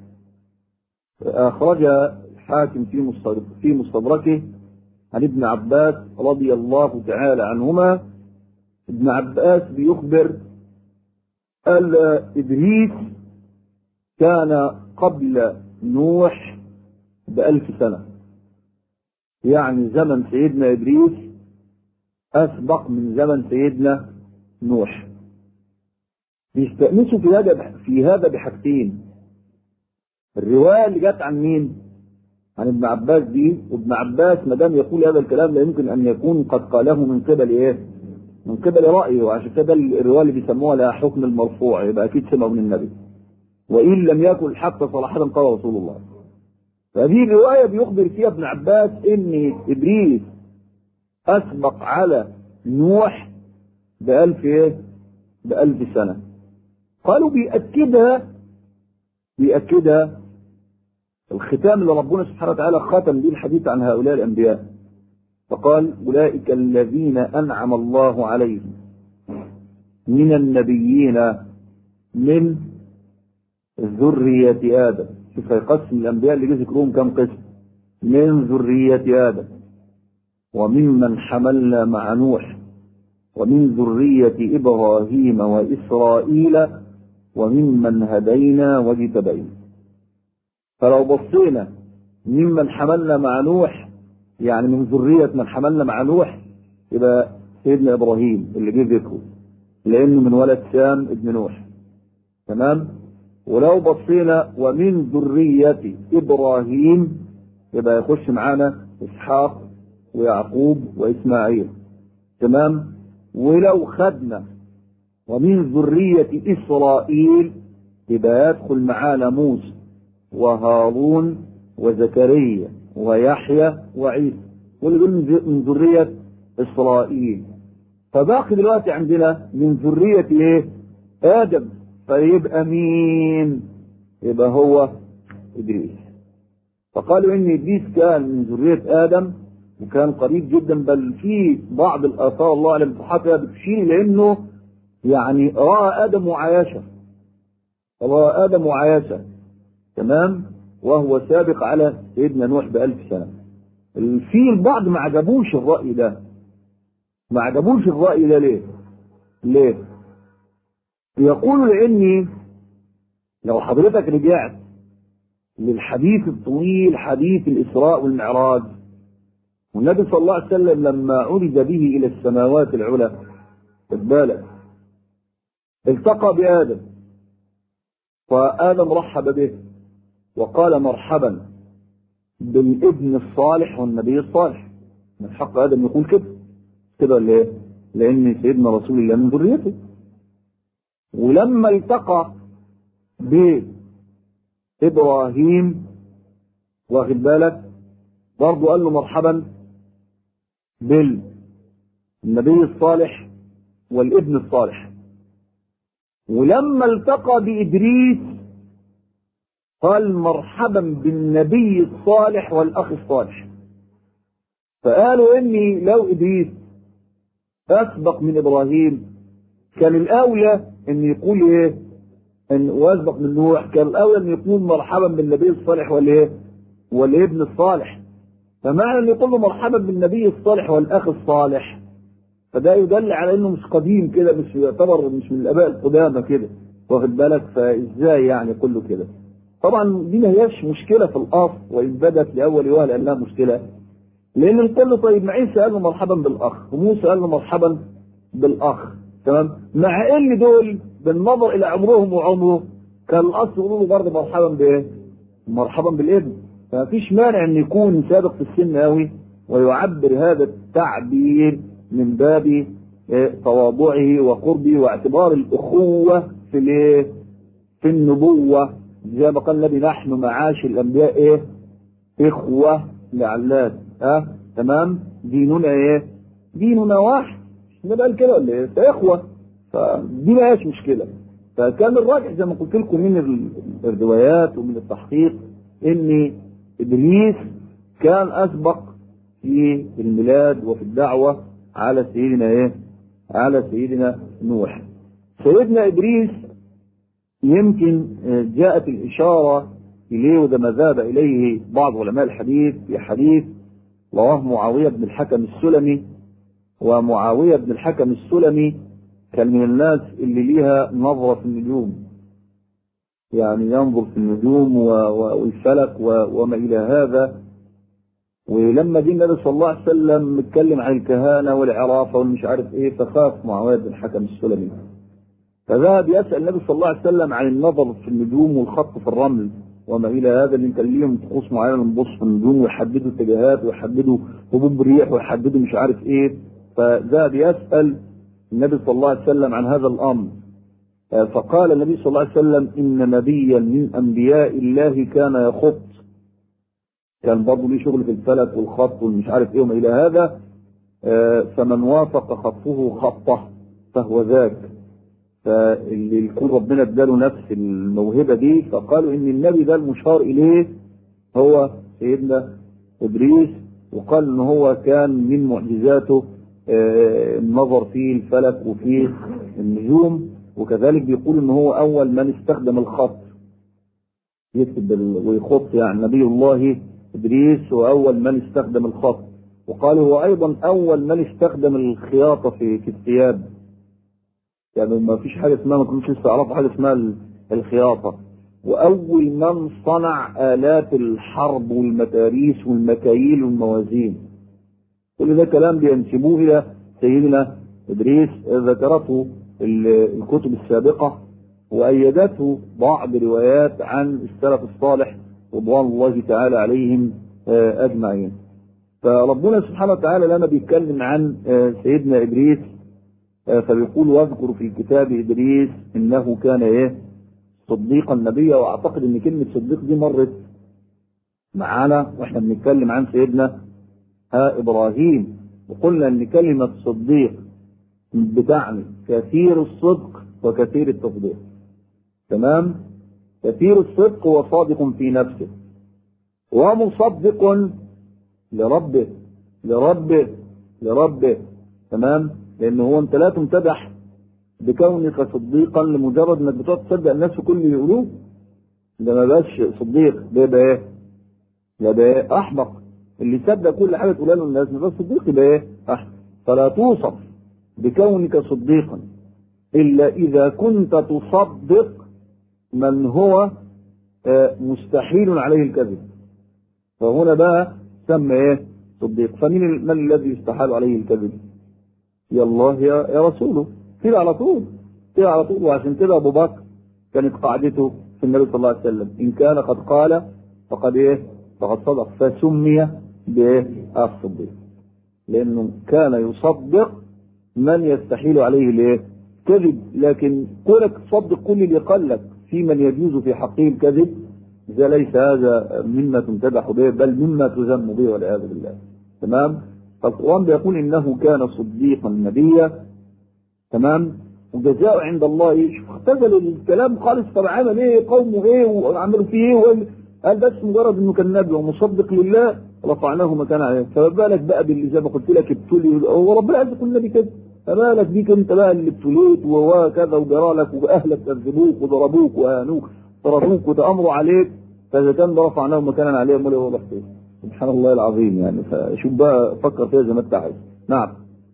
S1: اخرجها الحاكم في في مستدركه عن ابن عباس رضي الله تعالى عنهما ابن عباس بيخبر قال ادريس كان قبل نوح بألف سنة يعني زمن سيدنا إدريس أسبق من زمن سيدنا نوح بيستأنسوا في هذا في هذا بحاجتين الرواية اللي جت عن مين؟ عن ابن عباس دي وابن عباس ما دام يقول هذا الكلام لا يمكن أن يكون قد قاله من قبل إيه؟ من قبل رأيه وعشان كده الرواية اللي بيسموها لها حكم المرفوع يبقى أكيد سمعوا من النبي وإن لم يكن حتى صراحة قال رسول الله فهذه الرواية بيخبر فيها ابن عباس ان ادريس اسبق على نوح بألف ايه بألف سنة قالوا بيأكدها بيأكدها الختام اللي ربنا سبحانه وتعالى ختم به الحديث عن هؤلاء الأنبياء فقال أولئك الذين أنعم الله عليهم من النبيين من ذرية آدم شوف هيقسم الانبياء اللي جه ذكرهم كم قسم من ذرية ادم وممن حملنا مع نوح ومن ذرية ابراهيم واسرائيل وممن هدينا واجتبينا فلو بصينا ممن حملنا مع نوح يعني من ذرية من حملنا مع نوح يبقى سيدنا ابراهيم اللي جه ذكره لانه من ولد سام ابن نوح تمام ولو بصينا ومن ذرية إبراهيم يبقى يخش معانا إسحاق ويعقوب وإسماعيل تمام ولو خدنا ومن ذرية إسرائيل يبقى يدخل معانا موسى وهارون وزكريا ويحيى وعيسى كل دول من ذرية إسرائيل فباقي دلوقتي عندنا من ذرية إيه؟ آدم فيبقى مين يبقى هو ادريس فقالوا ان ادريس كان من ذريه ادم وكان قريب جدا بل في بعض الاثار الله اعلم صحتها بتشير لانه يعني راى ادم وعياشه راى ادم وعياشه تمام وهو سابق على سيدنا نوح بألف سنه في البعض ما عجبوش الراي ده ما عجبوش الراي ده ليه؟ ليه؟ يقول لاني لو حضرتك رجعت للحديث الطويل حديث الاسراء والمعراج والنبي صلى الله عليه وسلم لما عرج به الى السماوات العلى خد بالك التقى بادم فادم رحب به وقال مرحبا بالابن الصالح والنبي الصالح من حق ادم يقول كده كده ليه؟ لان سيدنا رسول الله من ذريته ولما التقى بابراهيم واخد بالك برضه قال له مرحبا بالنبي الصالح والابن الصالح ولما التقى بإدريس قال مرحبا بالنبي الصالح والأخ الصالح فقالوا إني لو إدريس أسبق من إبراهيم كان الأولى إن يقول إيه؟ إن وأسبق من نوح كان الأولى إن يقول مرحبا بالنبي الصالح والإيه؟ والابن الصالح فمعنى ان يقول له مرحبا بالنبي الصالح والاخ الصالح فده يدل على انه مش قديم كده مش يعتبر مش من الاباء القدامى كده واخد بالك فازاي يعني يقول له كده طبعا دي ما هياش مشكله في الاصل وان بدت لاول وهله انها مشكله لان الكل طيب ما عيسى قال له مرحبا بالاخ وموسى قال له مرحبا بالاخ تمام مع ان دول بالنظر الى عمرهم وعمره كان الاصل يقولوا له برضه مرحبا بايه؟ مرحبا بالابن فما فيش مانع ان يكون سابق في السن قوي ويعبر هذا التعبير من باب تواضعه وقربه واعتبار الاخوه في الايه؟ في النبوه زي ما قال النبي نحن معاش الانبياء ايه؟ اخوه لعلات ها أه؟ تمام؟ ديننا ايه؟ ديننا واحد النبي قال كده ولا ايه؟ فاخوه فدي ما هيش مشكله فكان الراجح زي ما قلت لكم من الروايات ومن التحقيق ان ابليس كان اسبق في الميلاد وفي الدعوه على سيدنا ايه؟ على سيدنا نوح. سيدنا ادريس يمكن جاءت الاشاره اليه وده ما ذهب اليه بعض علماء الحديث في حديث رواه معاويه بن الحكم السلمي ومعاويه بن الحكم السلمي كان من الناس اللي ليها نظره في النجوم يعني ينظر في النجوم والفلك وما إلى هذا ولما جه النبي صلى الله عليه وسلم اتكلم عن الكهانة والعرافة والمش عارف ايه فخاف معاوية بن الحكم السلمي فذهب يسأل النبي صلى الله عليه وسلم عن النظر في النجوم والخط في الرمل وما إلى هذا اللي كان ليهم طقوس معينة نبص في النجوم ويحددوا اتجاهات ويحددوا هبوب ريح ويحددوا مش عارف ايه فذهب يسأل النبي صلى الله عليه وسلم عن هذا الأمر فقال النبي صلى الله عليه وسلم إن نبيا من أنبياء الله كان يخط كان برضه ليه شغل في الفلك والخط والمش عارف ايه وما إلى هذا فمن وافق خطه خطه فهو ذاك فاللي يكون ربنا اداله نفس الموهبة دي فقالوا إن النبي ده المشار إليه هو سيدنا إدريس وقال إن هو كان من معجزاته النظر في الفلك وفي النجوم وكذلك بيقول ان هو اول من استخدم الخط يكتب ويخط يعني نبي الله ادريس هو اول من استخدم الخط وقال هو ايضا اول من استخدم الخياطه في في الثياب يعني ما فيش حاجه اسمها ما كنتش لسه اعرف حاجه اسمها الخياطه واول من صنع الات الحرب والمتاريس والمكاييل والموازين كل ده كلام بينسبوه الى سيدنا ادريس ذكرته الكتب السابقة وأيدته بعض روايات عن السلف الصالح رضوان الله تعالى عليهم أجمعين فربنا سبحانه وتعالى لما بيتكلم عن سيدنا إدريس فبيقول واذكر في الكتاب إدريس إنه كان إيه صديقا نبيا وأعتقد إن كلمة صديق دي مرت معانا وإحنا بنتكلم عن سيدنا إبراهيم وقلنا إن كلمة صديق بتعني كثير الصدق وكثير التصديق تمام كثير الصدق وصادق في نفسه ومصدق لربه لربه لربه تمام لان هو انت لا تمتدح بكونك صديقا لمجرد انك بتقعد تصدق الناس في كل اللي يقولوه ده ما بقاش صديق ده يبقى ايه؟ يبقى ايه؟ احمق اللي يصدق كل حاجه تقولها له الناس ما صديق يبقى ايه؟ احمق فلا توصف بكونك صديقا الا اذا كنت تصدق من هو آه، مستحيل عليه الكذب فهنا بقى سمى ايه؟ صديق فمن ال- من الذي يستحال عليه الكذب؟ يا الله يا, يا رسوله كده على طول كده على طول وعشان كده ابو بكر كانت قاعدته في النبي صلى الله عليه وسلم ان كان قد قال فقد ايه فقد صدق فسمي بايه الصديق لانه كان يصدق من يستحيل عليه الايه كذب لكن كونك تصدق كل اللي قال لك في من يجوز في حقه الكذب ده ليس هذا مما تمتدح به بل مما تذم به والعياذ بالله تمام فالقرآن بيقول إنه كان صديقا نبيا تمام وجزاؤه عند الله ايه شوف اختزل الكلام خالص طب عمل ايه قومه ايه وعملوا فيه ايه وقال قال بس مجرد انه كان نبي ومصدق لله رفعناه مكان عليه فما بالك بقى باللي زي ما قلت لك ابتلي هو ربنا عايز يكون نبي كده فما بالك بيك انت بقى اللي ابتليت وكذا وجرى لك واهلك كذبوك وضربوك واهانوك ضربوك وتامروا عليك فاذا كان ده رفعناه مكانا عليه امال هو راح فين سبحان الله العظيم يعني فشوف بقى فكر فيها زي ما انت عايز نعم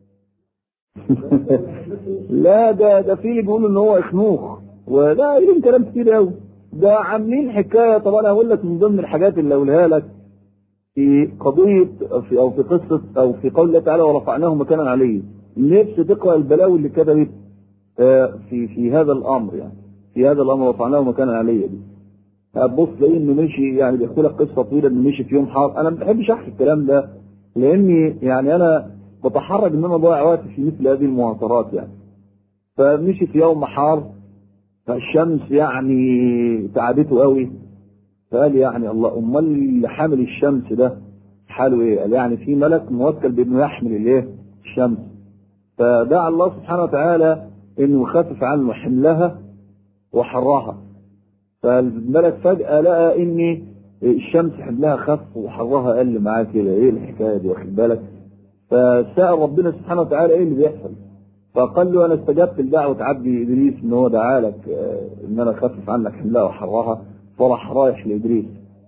S1: لا ده ده في بيقولوا ان هو اخنوخ وده قايلين كلام كتير قوي ده عاملين حكايه طب انا هقول لك من ضمن الحاجات اللي اقولها لك في قضيه في او في قصه او في قول الله تعالى ورفعناه مكانا عليه نفسي تقرا البلاوي اللي كتبت آه، في في هذا الامر يعني في هذا الامر رفعناه مكانا عليه دي هتبص تلاقيه انه مشي يعني بيحكي لك قصه طويله انه مشي في يوم حار انا ما بحبش احكي الكلام ده لاني يعني انا بتحرج ان انا اضيع وقتي في مثل هذه المعاصرات يعني فمشي في يوم حار فالشمس يعني تعبته قوي فقال يعني الله امال اللي حامل الشمس ده حاله ايه؟ قال يعني في ملك موكل بانه يحمل الايه؟ الشمس فدعا الله سبحانه وتعالى انه يخفف عنه حملها وحرها فالملك فجأة لقى ان الشمس حملها خف وحرها قل معاه كده ايه الحكايه دي واخد بالك؟ فسأل ربنا سبحانه وتعالى ايه اللي بيحصل؟ فقال له انا استجبت لدعوه عبدي ادريس ان هو دعا لك آه، ان انا اخفف عنك حملها وحرها فراح رايح لادريس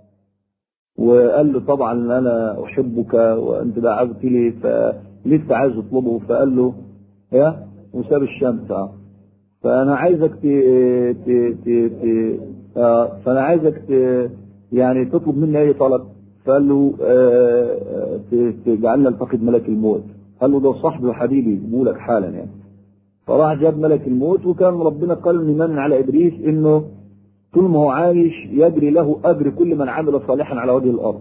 S1: وقال له طبعا انا احبك وانت دعوت لي فلسه عايز اطلبه فقال له يا وساب الشمس اه فانا عايزك ت... ت... ت... ت... آه فانا عايزك ت... يعني تطلب مني اي طلب فقال له آه آه، ت- تجعلنا نلتقي بملك الموت قال له ده صاحبي وحبيبي يجيبوا لك حالا يعني فراح جاب ملك الموت وكان ربنا قال من على ادريس انه طول ما هو عايش يجري له اجر كل من عمل صالحا على وجه الارض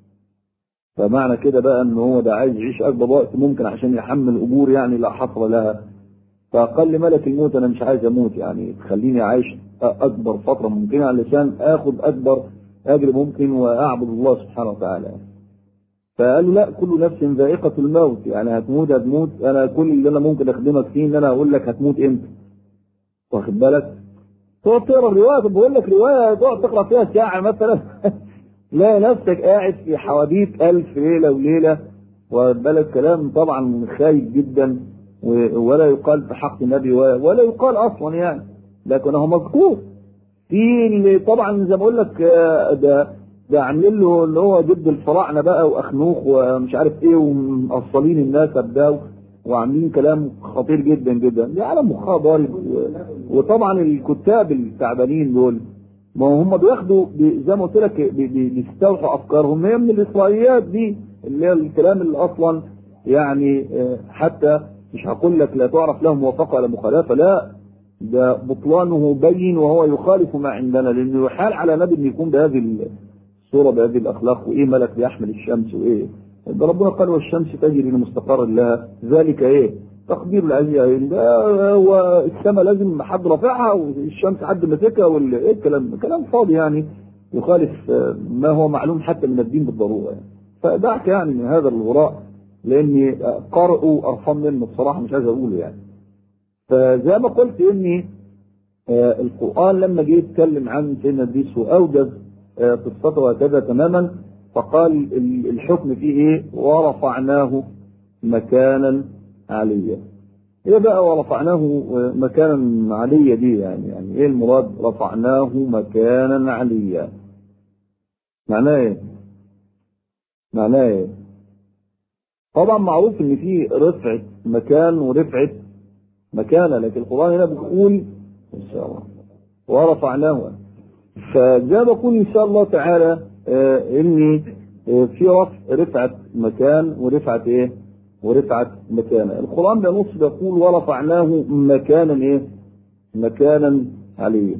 S1: فمعنى كده بقى ان هو ده عايز يعيش اكبر وقت ممكن عشان يحمل اجور يعني لا حصر لها فقال لملك الموت انا مش عايز اموت يعني تخليني عايش اكبر فتره ممكنه علشان اخد اكبر اجر ممكن واعبد الله سبحانه وتعالى فقال له لا كل نفس ذائقة الموت يعني هتموت هتموت انا كل اللي انا ممكن اخدمك فيه ان انا اقول لك هتموت امتى واخد بالك تقعد تقرا الروايه طب بقول لك روايه تقعد تقرا فيها ساعه مثلا لا نفسك قاعد في حواديت ألف ليله وليله واخد بالك كلام طبعا خايب جدا و- ولا يقال في حق النبي ولا, ولا يقال اصلا يعني لكن هو مذكور في اللي طبعا زي ما اقول لك آه، ده ده عاملين له اللي هو ضد الفراعنه بقى واخنوخ ومش عارف ايه ومقصلين الناس ده وعاملين كلام خطير جدا جدا دي عالم مخها ضارب و- وطبعا الكتاب التعبانين دول ما هم بياخدوا بي- زي ما قلت لك بي- بي- بيستوحوا افكارهم هي من الاسرائيليات دي اللي هي الكلام اللي اصلا يعني آه، حتى مش هقول لك لا تعرف له موافقه ولا مخالفه لا ده بطلانه بين وهو يخالف ما عندنا لانه يحال على نبي ان يكون بهذه الصوره بهذه الاخلاق وايه ملك بيحمل الشمس وايه ده ربنا قال والشمس تجري لمستقر لها ذلك ايه تقدير العزيز يعني ده هو السماء لازم حد رافعها والشمس حد ماسكها ولا ايه الكلام كلام فاضي يعني يخالف آه، ما هو معلوم حتى من الدين بالضروره يعني فدعك يعني من هذا الغراء لاني آه، قرأوا ارحم منه بصراحه مش عايز اقوله يعني فزي ما قلت اني آه، القرآن لما جه يتكلم عن سيدنا ادريس واوجد آه، قصته وكذا تماما فقال ال- الحكم فيه ايه ورفعناه مكانا عليا ايه بقى ورفعناه مكانا عليا دي يعني يعني ايه المراد رفعناه مكانا عليا معناه ايه معناه ايه طبعا معروف ان في رفعة مكان ورفعة مكانة لكن القرآن هنا بيقول ان شاء الله ورفعناه فزي ما بقول ان شاء الله تعالى آه اني آه في رفع رفعة مكان ورفعة ايه ورفعة مكانة القرآن بنص بيقول ورفعناه مكانا ايه مكانا عليا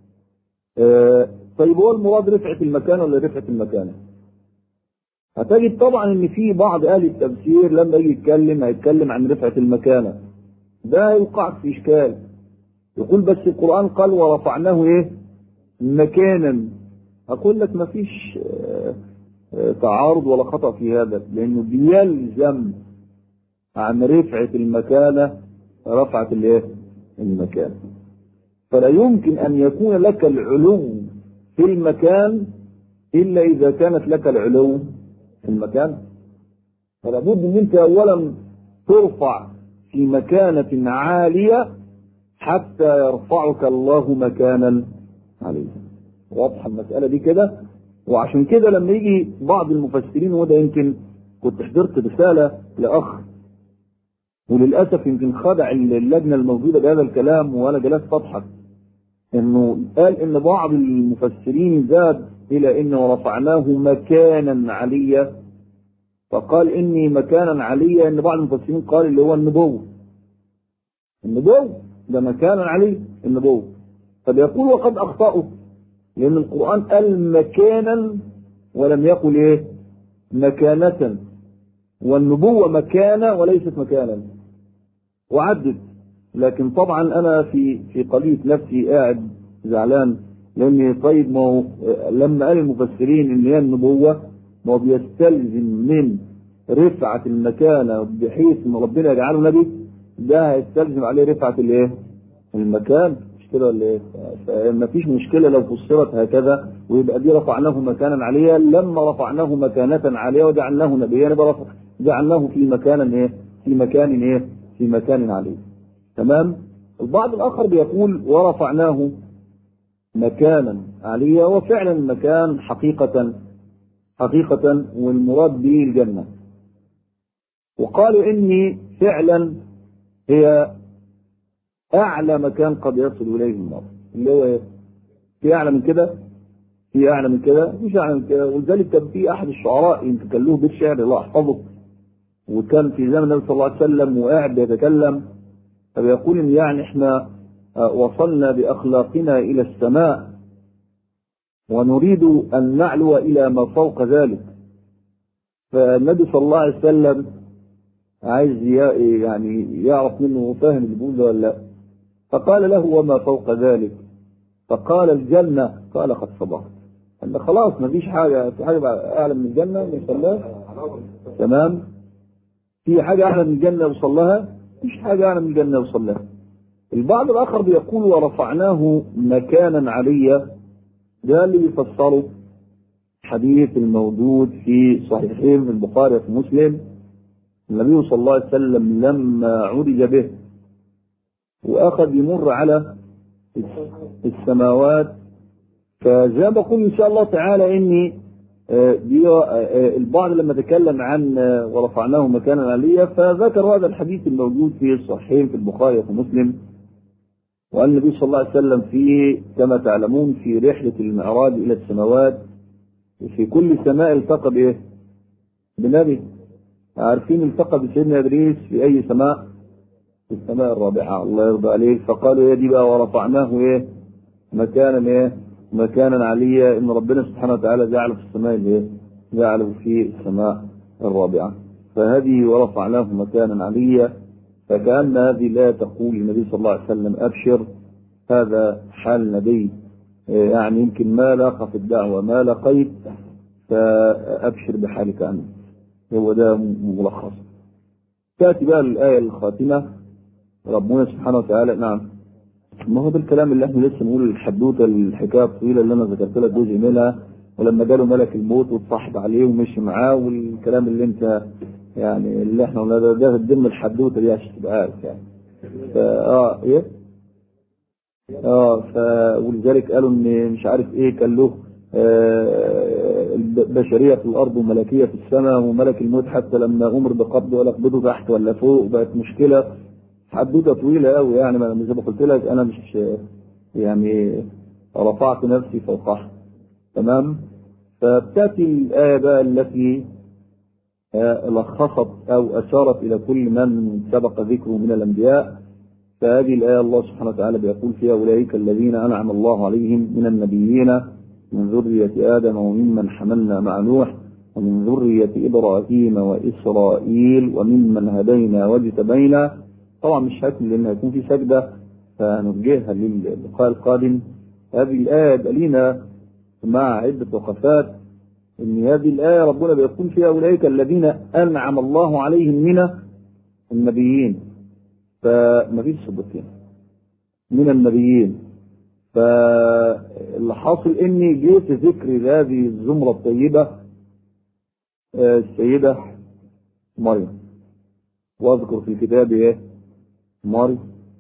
S1: آه طيب هو المراد رفعة المكان ولا رفعة المكانة هتجد طبعا ان في بعض اهل التفسير لما يجي يتكلم هيتكلم عن رفعة المكانة ده يوقع في اشكال يقول بس القرآن قال ورفعناه ايه مكانا اقول لك ما فيش آه، آه، تعارض ولا خطأ في هذا لانه بيلزم عن رفعة المكانة رفعة الايه المكان فلا يمكن ان يكون لك العلو في المكان الا اذا كانت لك العلو في المكان فلا بد ان انت اولا ترفع في مكانة عالية حتى يرفعك الله مكانا عليه واضحة المسألة دي كده وعشان كده لما يجي بعض المفسرين وده يمكن كنت حضرت رسالة لأخ وللأسف يمكن خدع اللجنة الموجودة بهذا الكلام وأنا جلست أضحك إنه قال إن بعض المفسرين زاد إلى إنه رفعناه مكانا عليا فقال إني مكانا عليا إن بعض المفسرين قال اللي هو النبوة النبوة ده مكانا عليه النبوة فبيقول وقد أخطأوا لأن القرآن قال مكانا ولم يقل إيه مكانة والنبوة مكانة وليست مكانا وعدد لكن طبعا أنا في في قضية نفسي قاعد زعلان لأني طيب ما هو لما قال المفسرين إن هي النبوة ما هو بيستلزم من رفعة المكانة بحيث إن ربنا يجعله نبي ده هيستلزم عليه رفعة الإيه؟ المكان مش كده ولا إيه؟ فما فيش مشكلة لو فسرت هكذا ويبقى دي رفعناه مكانا عليا لما رفعناه مكانة عليا وجعلناه نبيا يبقى رفع جعلناه في مكان إيه؟ في مكان إيه؟ في مكان عليه تمام؟ البعض الآخر بيقول ورفعناه مكانا عليا وفعلا المكان حقيقة حقيقة والمراد به الجنة وقالوا إني فعلا هي أعلى مكان قد يصل إليه النار اللي هو إيه؟ في أعلى من كده في أعلى من كده مش أعلى من كده ولذلك كان في أحد الشعراء يمكن كان له بيت شعر الله يحفظه وكان في زمن النبي صلى الله عليه وسلم وقاعد بيتكلم فبيقول إن يعني إحنا وصلنا بأخلاقنا إلى السماء ونريد أن نعلو إلى ما فوق ذلك فالنبي صلى الله عليه وسلم عايز يعني يعرف منه فاهم اللي بيقول ولا لا فقال له وما فوق ذلك فقال الجنة قال قد صبرت قال خلاص ما فيش حاجة في حاجة أعلى من الجنة يوصل لها تمام في حاجة أعلى من الجنة يوصل لها مفيش حاجة أعلى من الجنة يوصل لها البعض الآخر بيقول ورفعناه مكانا عليا ده اللي بيفسره حديث الموجود في صحيحين من البخاري وفي مسلم النبي صلى الله عليه وسلم لما عرج به واخذ يمر على السماوات فزي ما بقول ان شاء الله تعالى اني دي البعض لما تكلم عن ورفعناه مكانا عليا فذكر هذا الحديث الموجود في الصحيحين في البخاري وفي مسلم وأن النبي صلى الله عليه وسلم في كما تعلمون في رحلة المعراج إلى السماوات في كل سماء التقى بإيه؟ بنبي عارفين التقى بسيدنا إدريس في أي سماء؟ في السماء الرابعة الله يرضى عليك فقالوا يا دي بقى ورفعناه إيه؟ مكانا إيه؟ مكانا عليا إن ربنا سبحانه وتعالى جعله في السماء الإيه؟ جعله في السماء الرابعة فهذه ورفعناه مكانا عليا فكأن هذه لا تقول النبي صلى الله عليه وسلم أبشر هذا حال نبي يعني يمكن ما لاقى في الدعوة ما لقيت فأبشر بحالك أنت هو ده ملخص تأتي بقى الآية الخاتمة ربنا سبحانه وتعالى نعم ما هو ده الكلام اللي احنا لسه نقول الحدوته الحكايه الطويله اللي انا ذكرت لك جزء منها
S2: ولما جاله ملك الموت واتصاحب عليه ومشي معاه والكلام اللي انت يعني اللي احنا قلنا ده ده ضمن الحدوته دي عشان تبقى عارف يعني فا اه ايه اه ف ولذلك قالوا ان مش عارف ايه كان له آه، البشريه في الارض وملكيه في السماء وملك الموت حتى لما امر بقبضه ولا قبضه تحت ولا فوق بقت مشكله حدوته طويله قوي يعني ما- زي ما قلت لك انا مش يعني رفعت نفسي فوقها تمام فبتاتي الايه بقى التي آه، لخصت او اشارت الى كل من سبق ذكره من الانبياء فهذه الايه الله سبحانه وتعالى بيقول فيها اولئك الذين انعم الله عليهم من النبيين من ذريه ادم وممن حملنا مع نوح ومن ذريه ابراهيم واسرائيل وممن هدينا واجتبينا طبعا مش هكمل لان هيكون في سجده فنوجهها للقاء القادم هذه الايه يبقى لينا مع عده وقفات ان هذه الايه ربنا بيقول فيها اولئك الذين انعم الله عليهم من النبيين فما فيش صدقين من النبيين فاللي حاصل اني جيت ذكر هذه الزمره الطيبه آه، السيده مريم واذكر في الكتاب ايه مريم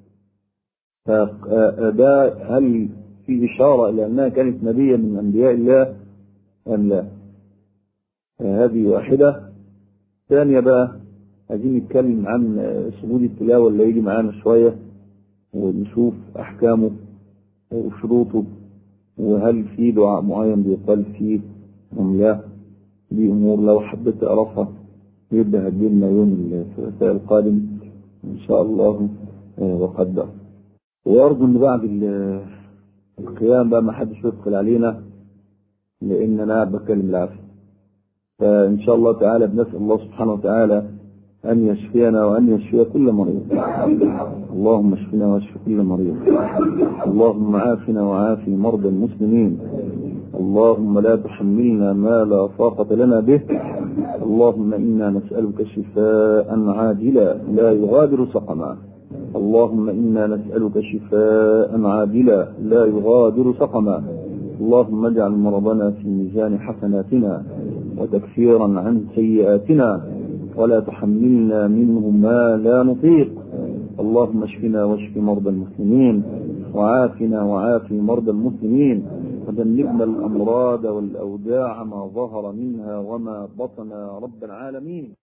S2: فده هل في اشاره الى انها كانت نبيه من انبياء الله ام لا؟ هذه واحدة ثانية بقى عايزين نتكلم عن سجود التلاوة اللي يجي معانا شوية ونشوف أحكامه وشروطه وهل في دعاء معين بيقال فيه أم لا دي أمور لو حبيت أعرفها يبقى هتجيلنا يوم الثلاثاء القادم إن شاء الله آه، وقدر وأرجو إن بعد ال- القيام بقى ما حدش يدخل علينا لأن أنا قاعد بتكلم العافية فإن شاء الله تعالى بنسأل الله سبحانه وتعالى أن يشفينا وأن يشفي كل مريض اللهم اشفنا واشف كل مريض اللهم عافنا وعافي مرضى المسلمين اللهم لا تحملنا ما لا طاقة لنا به اللهم إنا نسألك شفاء عاجلا لا يغادر سقما اللهم إنا نسألك شفاء عاجلا لا يغادر سقما اللهم اجعل مرضنا في ميزان حسناتنا وتكفيرا عن سيئاتنا ولا تحملنا منه ما لا نطيق اللهم اشفنا واشف مرضى المسلمين وعافنا وعافي مرضى المسلمين وجنبنا الامراض والاوداع ما ظهر منها وما بطن يا رب العالمين